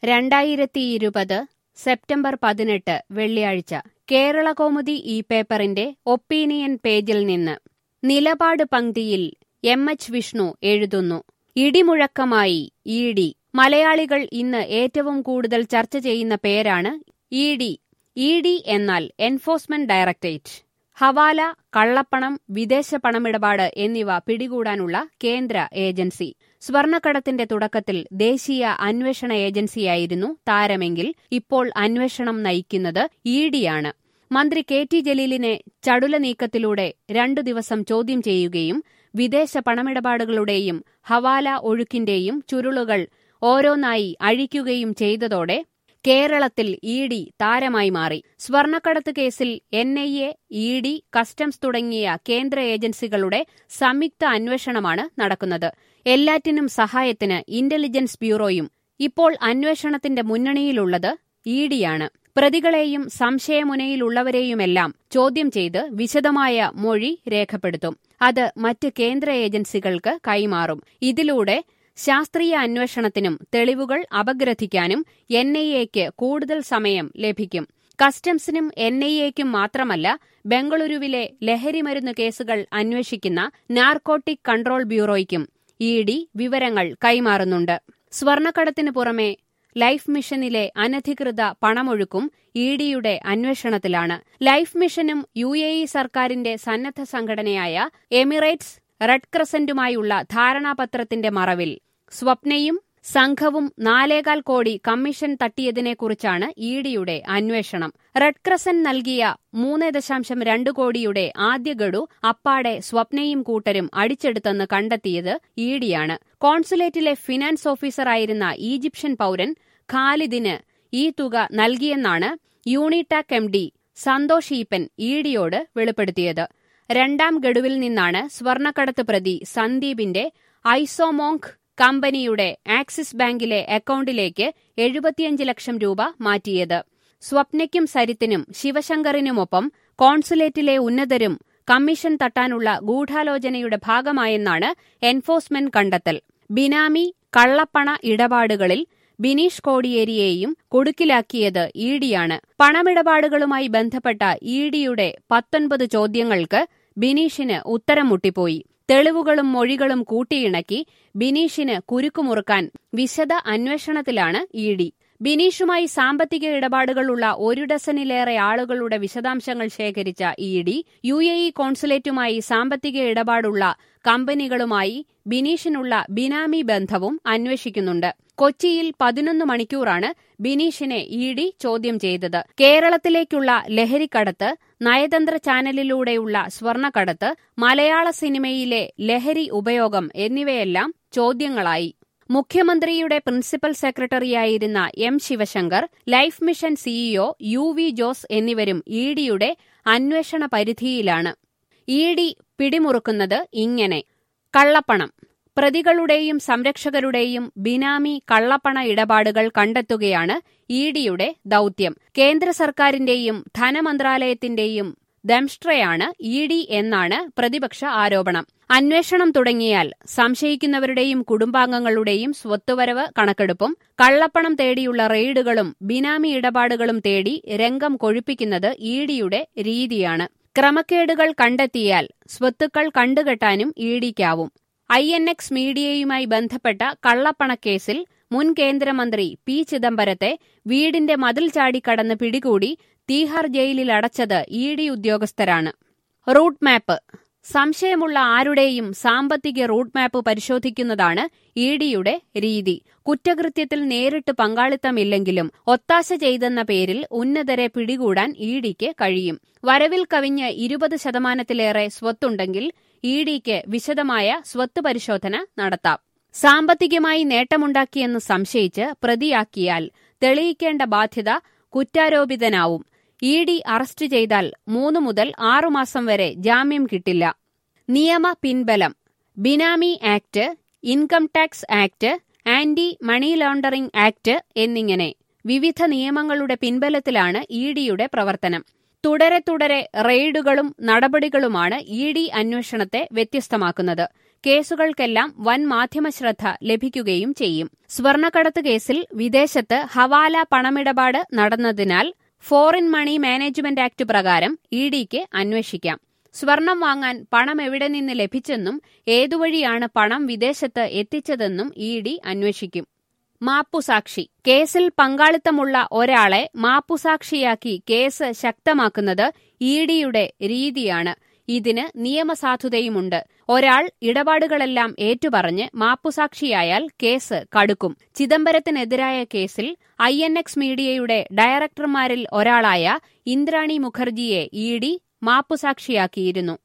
രണ്ടായിരത്തിയിരുപത് സെപ്റ്റംബർ പതിനെട്ട് വെള്ളിയാഴ്ച കേരളകൗമുദി ഈ പേപ്പറിന്റെ ഒപ്പീനിയൻ പേജിൽ നിന്ന് നിലപാട് പങ്ക്തിയിൽ എം എച്ച് വിഷ്ണു എഴുതുന്നു ഇടിമുഴക്കമായി ഇ ഡി മലയാളികൾ ഇന്ന് ഏറ്റവും കൂടുതൽ ചർച്ച ചെയ്യുന്ന പേരാണ് ഇ ഡി ഇ ഡി എന്നാൽ എൻഫോഴ്സ്മെന്റ് ഡയറക്ടറേറ്റ് ഹവാല കള്ളപ്പണം വിദേശ പണമിടപാട് എന്നിവ പിടികൂടാനുള്ള കേന്ദ്ര ഏജൻസി സ്വർണ്ണക്കടത്തിന്റെ തുടക്കത്തിൽ ദേശീയ അന്വേഷണ ഏജൻസിയായിരുന്നു താരമെങ്കിൽ ഇപ്പോൾ അന്വേഷണം നയിക്കുന്നത് ഇ ഡിയാണ് മന്ത്രി കെ ടി ജലീലിനെ ചടുല നീക്കത്തിലൂടെ രണ്ടു ദിവസം ചോദ്യം ചെയ്യുകയും വിദേശ പണമിടപാടുകളുടെയും ഹവാല ഒഴുക്കിന്റെയും ചുരുളുകൾ ഓരോന്നായി അഴിക്കുകയും ചെയ്തതോടെ കേരളത്തിൽ ഇ ഡി താരമായി മാറി സ്വർണ്ണക്കടത്ത് കേസിൽ N I A E D customs തുടങ്ങിയ കേന്ദ്ര ഏജൻസികളുടെ സംയുക്ത അന്വേഷണമാണ് നടക്കുന്നത് എല്ലാറ്റിനും സഹായത്തിന് ഇന്റലിജൻസ് ബ്യൂറോയും ഇപ്പോൾ അന്വേഷണത്തിന്റെ മുന്നണിയിലുള്ളത് ഇ ഡിയാണ് പ്രതികളെയും സംശയമുനയിലുള്ളവരെയുമെല്ലാം ചോദ്യം ചെയ്ത് വിശദമായ മൊഴി രേഖപ്പെടുത്തും അത് മറ്റ് കേന്ദ്ര ഏജൻസികൾക്ക് കൈമാറും ഇതിലൂടെ ശാസ്ത്രീയ അന്വേഷണത്തിനും തെളിവുകൾ അപഗ്രഥിക്കാനും എൻ ഐ എക്ക് കൂടുതൽ സമയം ലഭിക്കും കസ്റ്റംസിനും എൻ ഐ എക്കും മാത്രമല്ല ബംഗളൂരുവിലെ ലഹരിമരുന്ന് കേസുകൾ അന്വേഷിക്കുന്ന നാർക്കോട്ടിക് കൺട്രോൾ ബ്യൂറോയ്ക്കും ഇ ഡി വിവരങ്ങൾ കൈമാറുന്നുണ്ട് സ്വർണ്ണക്കടത്തിനു പുറമെ ലൈഫ് മിഷനിലെ അനധികൃത പണമൊഴുക്കും ഇ ഡിയുടെ അന്വേഷണത്തിലാണ് ലൈഫ് മിഷനും യു എ ഇ സർക്കാരിന്റെ സന്നദ്ധ സംഘടനയായ എമിറേറ്റ്സ് റെഡ് ക്രസന്റുമായുള്ള ധാരണാപത്രത്തിന്റെ മറവിൽ സ്വപ്നയും സംഘവും നാലേകാൽ കോടി കമ്മീഷൻ തട്ടിയതിനെക്കുറിച്ചാണ് ഇ ഡിയുടെ അന്വേഷണം റെഡ് ക്രസന്റ് നൽകിയ മൂന്ന് ദശാംശം രണ്ട് കോടിയുടെ ആദ്യ ഗഡു അപ്പാടെ സ്വപ്നയും കൂട്ടരും അടിച്ചെടുത്തെന്ന് കണ്ടെത്തിയത് ഇ ഡിയാണ് കോൺസുലേറ്റിലെ ഫിനാൻസ് ഓഫീസറായിരുന്ന ഈജിപ്ഷ്യൻ പൌരൻ ഖാലിദിന് ഈ തുക നൽകിയെന്നാണ് Unitac M D Santhosh Eappen E ഡിയോട് വെളിപ്പെടുത്തിയത് രണ്ടാം ഗഡുവിൽ നിന്നാണ് സ്വർണ്ണക്കടത്ത് പ്രതി സന്ദീപിന്റെ ഐസോമോങ്ക് കമ്പനിയുടെ ആക്സിസ് ബാങ്കിലെ അക്കൌണ്ടിലേക്ക് എഴുപത്തിയഞ്ച് ലക്ഷം രൂപ മാറ്റിയത് സ്വപ്നയ്ക്കും സരിത്തിനും ശിവശങ്കറിനുമൊപ്പം കോൺസുലേറ്റിലെ ഉന്നതരും കമ്മീഷൻ തട്ടാനുള്ള ഗൂഢാലോചനയുടെ ഭാഗമായെന്നാണ് എൻഫോഴ്സ്മെന്റ് കണ്ടെത്തൽ ബിനാമി കള്ളപ്പണ ഇടപാടുകളിൽ ബിനീഷ് കോടിയേരിയെയും കുടുക്കിലാക്കിയത് ഇ ഡിയാണ് പണമിടപാടുകളുമായി ബന്ധപ്പെട്ട ഇ ഡിയുടെ പത്തൊൻപത് ചോദ്യങ്ങൾക്ക് ബിനീഷിന് ഉത്തരം മുട്ടിപ്പോയി തെളിവുകളും മൊഴികളും കൂട്ടിയിണക്കി ബിനീഷിന് കുരുക്കുമുറുക്കാൻ വിശദ അന്വേഷണത്തിലാണ് ഇ ഡി ബിനീഷുമായി സാമ്പത്തിക ഇടപാടുകളുള്ള ഒരു ഡസനിലേറെ ആളുകളുടെ വിശദാംശങ്ങൾ ശേഖരിച്ച E D U A E കോൺസുലേറ്റുമായി സാമ്പത്തിക ഇടപാടുള്ള കമ്പനികളുമായി ബിനീഷിനുള്ള ബിനാമി ബന്ധവും അന്വേഷിക്കുന്നുണ്ട് കൊച്ചിയിൽ പതിനൊന്ന് മണിക്കൂറാണ് ബിനീഷിനെ ഇ ഡി ചോദ്യം ചെയ്തത് കേരളത്തിലേക്കുള്ള ലഹരിക്കടത്ത് നയതന്ത്ര ചാനലിലൂടെയുള്ള സ്വർണ്ണക്കടത്ത് മലയാള സിനിമയിലെ ലഹരി ഉപയോഗം എന്നിവയെല്ലാം ചോദ്യങ്ങളായി മുഖ്യമന്ത്രിയുടെ പ്രിൻസിപ്പൽ സെക്രട്ടറിയായിരുന്ന M Sivasankar life mission CEO U V Jose എന്നിവരും ഇ ഡിയുടെ അന്വേഷണ പരിധിയിലാണ് ഇ ഡി പിടിമുറുക്കുന്നത് ഇങ്ങനെ കള്ളപ്പണം പ്രതികളുടെയും സംരക്ഷകരുടെയും ബിനാമി കള്ളപ്പണ ഇടപാടുകൾ കണ്ടെത്തുകയാണ് ഇ ഡിയുടെ ദൌത്യം കേന്ദ്ര സർക്കാരിന്റെയും ധനമന്ത്രാലയത്തിന്റെയും ദംഷ്ട്രയാണ് ഇ ഡി എന്നാണ് പ്രതിപക്ഷ ആരോപണം അന്വേഷണം തുടങ്ങിയാൽ സംശയിക്കുന്നവരുടെയും കുടുംബാംഗങ്ങളുടെയും സ്വത്തുവരവ് കണക്കെടുപ്പും കള്ളപ്പണം തേടിയുള്ള റെയ്ഡുകളും ബിനാമി ഇടപാടുകളും തേടി രംഗം കൊഴുപ്പിക്കുന്നത് ഇ ഡിയുടെ രീതിയാണ് ക്രമക്കേടുകൾ കണ്ടെത്തിയാൽ സ്വത്തുക്കൾ കണ്ടുകെട്ടാനും ഇ ഡിക്കാവും ഐ എൻ എക്സ് മീഡിയയുമായി ബന്ധപ്പെട്ട കള്ളപ്പണക്കേസിൽ മുൻ കേന്ദ്രമന്ത്രി പി ചിദംബരത്തെ വീടിന്റെ മതിൽ ചാടിക്കടന്ന് പിടികൂടി തീഹാർ ജയിലിൽ അടച്ചത് ഇ ഡി ഉദ്യോഗസ്ഥരാണ് റൂട്ട് മാപ്പ് സംശയമുള്ള ആരുടെയും സാമ്പത്തിക റൂട്ട് മാപ്പ് പരിശോധിക്കുന്നതാണ് ഇ ഡിയുടെ രീതി കുറ്റകൃത്യത്തിൽ നേരിട്ട് പങ്കാളിത്തമില്ലെങ്കിലും ഒത്താശ ചെയ്തെന്ന പേരിൽ ഉന്നതരെ പിടികൂടാൻ ഇ ഡിക്ക് കഴിയും വരവിൽ കവിഞ്ഞ് ഇരുപത് ശതമാനത്തിലേറെ സ്വത്തുണ്ടെങ്കിൽ ഇ ഡിക്ക് വിശദമായ സ്വത്ത് പരിശോധന നടത്താം സാമ്പത്തികമായി നേട്ടമുണ്ടാക്കിയെന്ന് സംശയിച്ച് പ്രതിയാക്കിയാൽ തെളിയിക്കേണ്ട ബാധ്യത കുറ്റാരോപിതനാവും ഇ ഡി അറസ്റ്റ് ചെയ്താൽ മൂന്ന് മുതൽ ആറുമാസം വരെ ജാമ്യം കിട്ടില്ല നിയമ പിൻബലം benami act income tax act anti money laundering act എന്നിങ്ങനെ വിവിധ നിയമങ്ങളുടെ പിൻബലത്തിലാണ് ഇ ഡിയുടെ പ്രവർത്തനം തുടരെ തുടരെ റെയ്ഡുകളും നടപടികളുമാണ് ഇ ഡി അന്വേഷണത്തെ വ്യത്യസ്തമാക്കുന്നത് കേസുകൾക്കെല്ലാം വൻ മാധ്യമശ്രദ്ധ ലഭിക്കുകയും ചെയ്യും സ്വർണ്ണക്കടത്ത് കേസിൽ വിദേശത്ത് ഹവാല പണമിടപാട് നടന്നതിനാൽ ഫോറിൻ മണി മാനേജ്മെന്റ് ആക്ട് പ്രകാരം ഇ ഡിക്ക് അന്വേഷിക്കാം സ്വർണം വാങ്ങാൻ പണം എവിടെ നിന്ന് ലഭിച്ചെന്നും ഏതുവഴിയാണ് പണം വിദേശത്ത് എത്തിച്ചതെന്നും ഇ ഡി അന്വേഷിക്കും മാപ്പുസാക്ഷി കേസിൽ പങ്കാളിത്തമുള്ള ഒരാളെ മാപ്പുസാക്ഷിയാക്കി കേസ് ശക്തമാക്കുന്നത് ഇ ഡിയുടെ രീതിയാണ് ഇതിന് നിയമസാധുതയുമുണ്ട് ഒരാൾ ഇടപാടുകളെല്ലാം ഏറ്റുപറഞ്ഞ് മാപ്പുസാക്ഷിയായാൽ കേസ് കടുക്കും ചിദംബരത്തിനെതിരായ കേസിൽ ഐ എൻ എക്സ് മീഡിയയുടെ ഡയറക്ടർമാരിൽ ഒരാളായ ഇന്ദ്രാണി മുഖർജിയെ ഇ ഡി മാപ്പുസാക്ഷിയാക്കിയിരുന്നു